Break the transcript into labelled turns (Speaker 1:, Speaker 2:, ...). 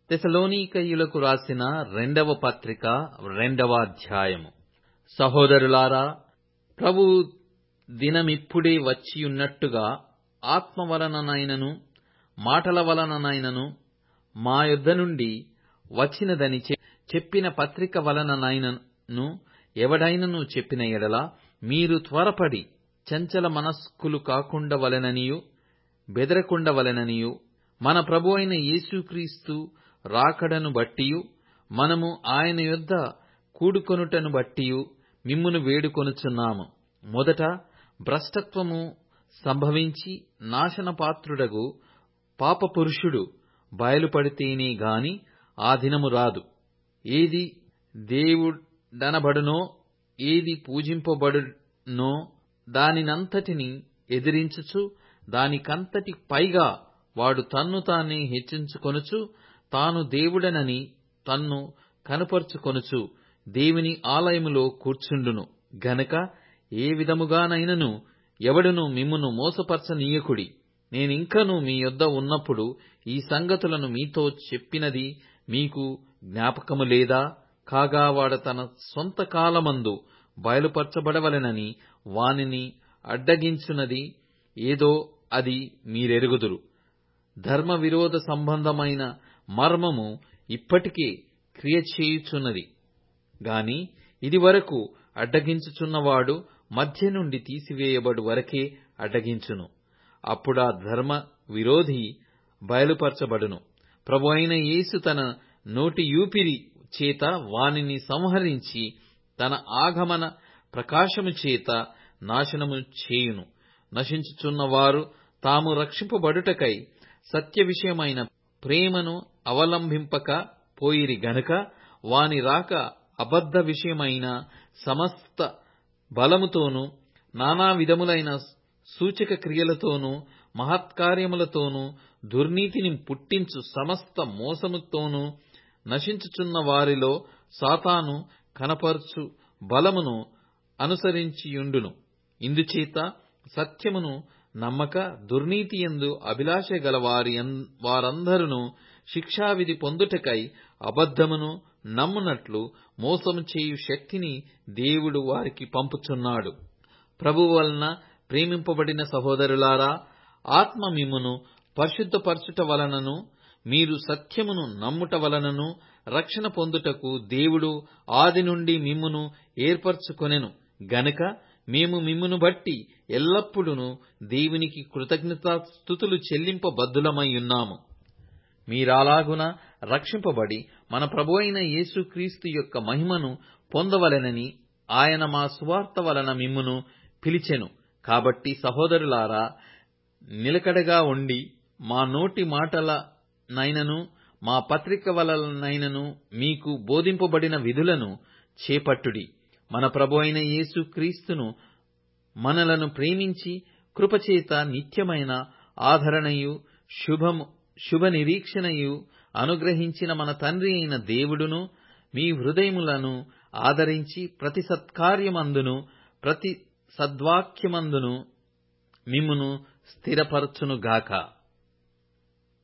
Speaker 1: తెసలోనికయులకు రాసిన రెండవ పత్రిక రెండవ అధ్యాయము సహోదరులారా ప్రభు దినమిప్పుడే వచ్చియున్నట్టుగా ఆత్మ వలననైనను మాటల వలననైనను మా యొద్ద నుండి వచ్చినదని చెప్పిన పత్రిక వలననైనను ఎవడైనను చెప్పిన ఎడల మీరు త్వరపడి చంచల మనస్కులు కాకుండవలెననియు బెదరకుండవలెననియు మన ప్రభువైన యేసుక్రీస్తు రాకడను బట్టియు మనము ఆయన యొద్ద కూడుకొనుటను బట్టియు మిమ్మును వేడుకొనుచున్నాము మొదట భ్రష్టత్వము సంభవించి నాశనపాత్రుడగు పాపపురుషుడు బయలుపడితేనే గాని ఆ దినము రాదు ఏది దేవుడనబడునో ఏది పూజింపబడునో దానినంతటిని ఎదిరించుచు దానికంతటి పైగా వాడు తన్ను తానే హెచ్చించుకొనుచు తాను దేవుడనని తన్ను కనపరుచుకొనుచు దేవుని ఆలయములో కూర్చుండును గనక ఏ విధముగానైనను ఎవడును మిమ్మును మోసపరచనీయకుడి నేనింకను మీ యొద్ద ఉన్నప్పుడు ఈ సంగతులను మీతో చెప్పినది మీకు జ్ఞాపకము లేదా కాగా వాడు తన సొంత కాలమందు బయలుపరచబడవలెనని వానిని అడ్డగించున్నది ఏదో అది మీరెరుగుదురు ధర్మ విరోధ సంబంధమైన మర్మము ఇప్పటికే క్రియ చేయుచున్నది గాని ఇదివరకు అడ్డగించుచున్నవాడు మధ్య నుండి తీసివేయబడు వరకే అడ్డగించును అప్పుడా ధర్మ విరోధి బయలుపరచబడును ప్రభు అయిన యేసు తన నోటి యూపిరి చేత వానిని సంహరించి తన ఆగమన ప్రకాశము చేత నాశనము చేయును నశించుచున్నవారు తాము రక్షింపబడుటకై సత్య విషయమైన ప్రేమను అవలంబింపక పోయిరి గనుక వాని రాక అబద్ధ విషయమైన సమస్త బలముతోనూ నానా విధములైన సూచక క్రియలతోనూ మహత్కార్యములతోనూ దుర్నీతిని పుట్టించు సమస్త మోసముతోనూ నశించుచున్న వారిలో సాతాను కనపరచు బలమును అనుసరించియుండును ఇందుచేత సత్యమును నమ్మక దుర్నీతియందు అభిలాష గల వారి వారందరూ శిక్షావిధి పొందుటకై అబద్ధమును నమ్మునట్లు మోసము చేయు శక్తిని దేవుడు వారికి పంపుచున్నాడు ప్రభు వలన ప్రేమింపబడిన సహోదరులారా ఆత్మ మిమ్మును పరిశుద్ధపరచుట వలనను మీరు సత్యమును నమ్ముట వలనను రక్షణ పొందుటకు దేవుడు ఆది నుండి మిమ్మును ఏర్పరచుకొనెను గనుక మేము మిమ్మును బట్టి ఎల్లప్పుడూ దేవునికి కృతజ్ఞతాస్థుతులు చెల్లింప బద్దులమై ఉన్నాము మీరాలాగున రక్షింపబడి మన ప్రభువైన యేసుక్రీస్తు యొక్క మహిమను పొందవలెనని ఆయన మా సువార్త వలన మిమ్మును పిలిచెను కాబట్టి సహోదరులారా నిలకడగా ఉండి మా నోటి మాటలనైనను మా పత్రిక వలనైనను మీకు బోధింపబడిన విధులను చేపట్టుడి మన ప్రభు అయిన యేసు క్రీస్తును మనలను ప్రేమించి కృపచేత నిత్యమైన ఆదరణయు శుభము శుభ నిరీక్షణయు అనుగ్రహించిన మన తండ్రి అయిన దేవుడును మీ హృదయములను ఆదరించి ప్రతి సత్కార్యమందును ప్రతి సద్వాక్యమందును మిమ్మును స్థిరపరచునుగాక